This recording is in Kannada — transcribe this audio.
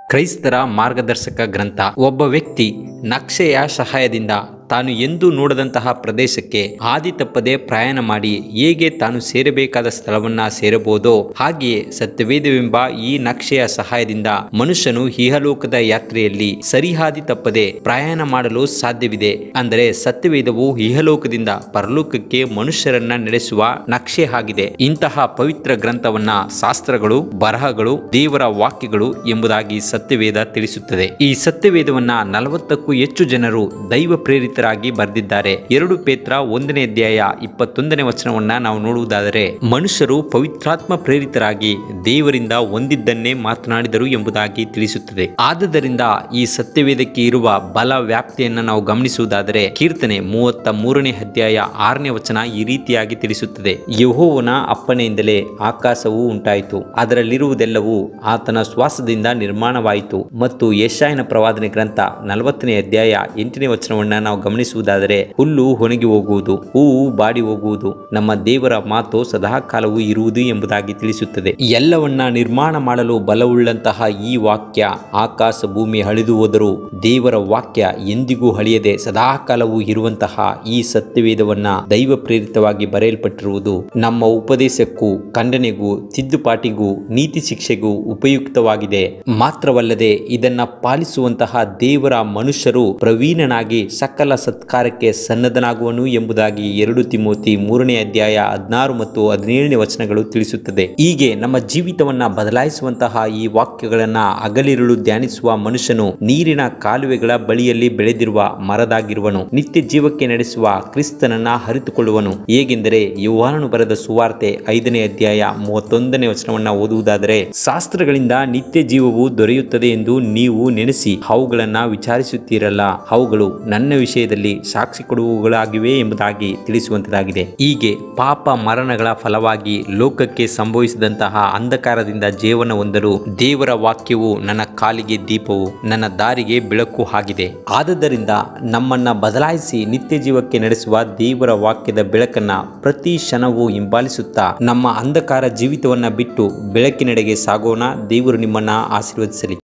ಕ್ರೈಸ್ತರ ಮಾರ್ಗದರ್ಶಕ ಗ್ರಂಥ ಒಬ್ಬ ವ್ಯಕ್ತಿ ನಕ್ಷೆಯ ಸಹಾಯದಿಂದ ತಾನು ಎಂದೂ ನೋಡದಂತಹ ಪ್ರದೇಶಕ್ಕೆ ಹಾದಿ ತಪ್ಪದೆ ಪ್ರಯಾಣ ಮಾಡಿ ಹೇಗೆ ತಾನು ಸೇರಬೇಕಾದ ಸ್ಥಳವನ್ನ ಸೇರಬಹುದೋ ಹಾಗೆಯೇ ಸತ್ಯವೇದವೆಂಬ ಈ ನಕ್ಷೆಯ ಸಹಾಯದಿಂದ ಮನುಷ್ಯನು ಇಹಲೋಕದ ಯಾತ್ರೆಯಲ್ಲಿ ಸರಿಹಾದಿ ತಪ್ಪದೆ ಪ್ರಯಾಣ ಮಾಡಲು ಸಾಧ್ಯವಿದೆ ಅಂದರೆ ಸತ್ಯವೇದವು ಇಹಲೋಕದಿಂದ ಪರಲೋಕಕ್ಕೆ ಮನುಷ್ಯರನ್ನ ನಡೆಸುವ ನಕ್ಷೆ ಆಗಿದೆ ಇಂತಹ ಪವಿತ್ರ ಗ್ರಂಥವನ್ನ ಶಾಸ್ತ್ರಗಳು ಬರಹಗಳು ದೇವರ ವಾಕ್ಯಗಳು ಎಂಬುದಾಗಿ ಸತ್ಯವೇದ ತಿಳಿಸುತ್ತದೆ ಈ ಸತ್ಯವೇದವನ್ನ ನಲವತ್ತಕ್ಕೂ ಹೆಚ್ಚು ಜನರು ದೈವ ಪ್ರೇರಿತರಾಗಿ ಬರೆದಿದ್ದಾರೆ ಎರಡು ಪೇತ್ರ ಒಂದನೇ ಅಧ್ಯಾಯ ಇಪ್ಪತ್ತೊಂದನೇ ವಚನವನ್ನ ನಾವು ನೋಡುವುದಾದರೆ ಮನುಷ್ಯರು ಪವಿತ್ರಾತ್ಮ ಪ್ರೇರಿತರಾಗಿ ದೇವರಿಂದ ಹೊಂದಿದ್ದನ್ನೇ ಮಾತನಾಡಿದರು ಎಂಬುದಾಗಿ ತಿಳಿಸುತ್ತದೆ ಆದುದರಿಂದ ಈ ಸತ್ಯವೇದಕ್ಕೆ ಇರುವ ಬಲ ವ್ಯಾಪ್ತಿಯನ್ನ ನಾವು ಗಮನಿಸುವುದಾದರೆ ಕೀರ್ತನೆ ಮೂವತ್ತ ಮೂರನೇ ಅಧ್ಯಾಯ ಆರನೇ ವಚನ ಈ ರೀತಿಯಾಗಿ ತಿಳಿಸುತ್ತದೆ ಯಹೋವನ ಅಪ್ಪಣೆಯಿಂದಲೇ ಆಕಾಶವು ಉಂಟಾಯಿತು ಅದರಲ್ಲಿರುವುದೆಲ್ಲವೂ ಆತನ ಶ್ವಾಸದಿಂದ ನಿರ್ಮಾಣವಾಯಿತು ಮತ್ತು ಯಶಾಯನ ಪ್ರವಾದನೆ ಗ್ರಂಥ ನಲವತ್ತನೇ ಅಧ್ಯಾಯ ಎಂಟನೇ ವಚನವನ್ನ ನಾವು ಗಮನಿಸುವುದಾದರೆ ಹುಲ್ಲು ಒಣಗಿ ಹೋಗುವುದು ಹೂವು ಬಾಡಿ ಹೋಗುವುದು ನಮ್ಮ ದೇವರ ಮಾತು ಸದಾಕಾಲವೂ ಇರುವುದು ಎಂಬುದಾಗಿ ತಿಳಿಸುತ್ತದೆ ಎಲ್ಲವನ್ನ ನಿರ್ಮಾಣ ಮಾಡಲು ಬಲವುಳ್ಳಂತಹ ಈ ವಾಕ್ಯ ಆಕಾಶ ಭೂಮಿ ಅಳಿದು ಹೋದರೂ ದೇವರ ವಾಕ್ಯ ಎಂದಿಗೂ ಅಳಿಯದೆ ಸದಾಕಾಲವೂ ಇರುವಂತಹ ಈ ಸತ್ಯವೇದವನ್ನ ದೈವ ಪ್ರೇರಿತವಾಗಿ ಬರೆಯಲ್ಪಟ್ಟಿರುವುದು ನಮ್ಮ ಉಪದೇಶಕ್ಕೂ ಖಂಡನೆಗೂ ತಿದ್ದುಪಾಟಿಗೂ ನೀತಿ ಶಿಕ್ಷೆಗೂ ಉಪಯುಕ್ತವಾಗಿದೆ ಮಾತ್ರವಲ್ಲದೆ ಇದನ್ನ ಪಾಲಿಸುವಂತಹ ದೇವರ ಮನುಷ್ಯರು ಪ್ರವೀಣನಾಗಿ ಸಕಲ ಸತ್ಕಾರಕ್ಕೆ ಸನ್ನದ್ಧನಾಗುವನು ಎಂಬುದಾಗಿ ಎರಡು ತಿಮೋತಿ ಮೂರನೇ ಅಧ್ಯಾಯ ಹದಿನಾರು ಮತ್ತು ಹದಿನೇಳನೇ ವಚನಗಳು ತಿಳಿಸುತ್ತದೆ ಹೀಗೆ ನಮ್ಮ ಜೀವಿತವನ್ನ ಬದಲಾಯಿಸುವಂತಹ ಈ ವಾಕ್ಯಗಳನ್ನ ಹಗಲಿರುಳು ಧ್ಯಾನಿಸುವ ಮನುಷ್ಯನು ನೀರಿನ ಕಾಲುವೆಗಳ ಬಳಿಯಲ್ಲಿ ಬೆಳೆದಿರುವ ಮರದಾಗಿರುವನು ನಿತ್ಯ ಜೀವಕ್ಕೆ ನಡೆಸುವ ಕ್ರಿಸ್ತನನ್ನ ಅರಿತುಕೊಳ್ಳುವನು ಹೇಗೆಂದರೆ ಯುವಾನನು ಬರೆದ ಸುವಾರ್ತೆ ಐದನೇ ಅಧ್ಯಾಯ ಮೂವತ್ತೊಂದನೇ ವಚನವನ್ನ ಓದುವುದಾದರೆ ಶಾಸ್ತ್ರಗಳಿಂದ ನಿತ್ಯ ಜೀವವು ದೊರೆಯುತ್ತದೆ ಎಂದು ನೀವು ನೆನೆಸಿ ಅವುಗಳನ್ನ ವಿಚಾರಿಸುತ್ತೀರಲ್ಲ ಅವುಗಳು ನನ್ನ ವಿಷಯದಲ್ಲಿ ಸಾಕ್ಷಿ ಕೊಡುವುಗಳಾಗಿವೆ ಎಂಬುದಾಗಿ ತಿಳಿಸುವಂತದಾಗಿದೆ ಹೀಗೆ ಪಾಪ ಮರಣಗಳ ಫಲವಾಗಿ ಲೋಕಕ್ಕೆ ಸಂಭವಿಸಿದಂತಹ ಅಂಧಕಾರದಿಂದ ಜೀವನ ಹೊಂದಲು ದೇವರ ವಾಕ್ಯವು ನನ್ನ ಕಾಲಿಗೆ ದೀಪವು ನನ್ನ ದಾರಿಗೆ ಬೆಳಕು ಆಗಿದೆ ಆದುದರಿಂದ ನಮ್ಮನ್ನ ಬದಲಾಯಿಸಿ ನಿತ್ಯ ಜೀವಕ್ಕೆ ನಡೆಸುವ ದೇವರ ವಾಕ್ಯದ ಬೆಳಕನ್ನ ಪ್ರತಿ ಕ್ಷಣವೂ ಹಿಂಬಾಲಿಸುತ್ತಾ ನಮ್ಮ ಅಂಧಕಾರ ಜೀವಿತವನ್ನ ಬಿಟ್ಟು ಬೆಳಕಿನೆಡೆಗೆ ಸಾಗೋಣ ದೇವರು ನಿಮ್ಮನ್ನ ಆಶೀರ್ವದಿಸಲಿ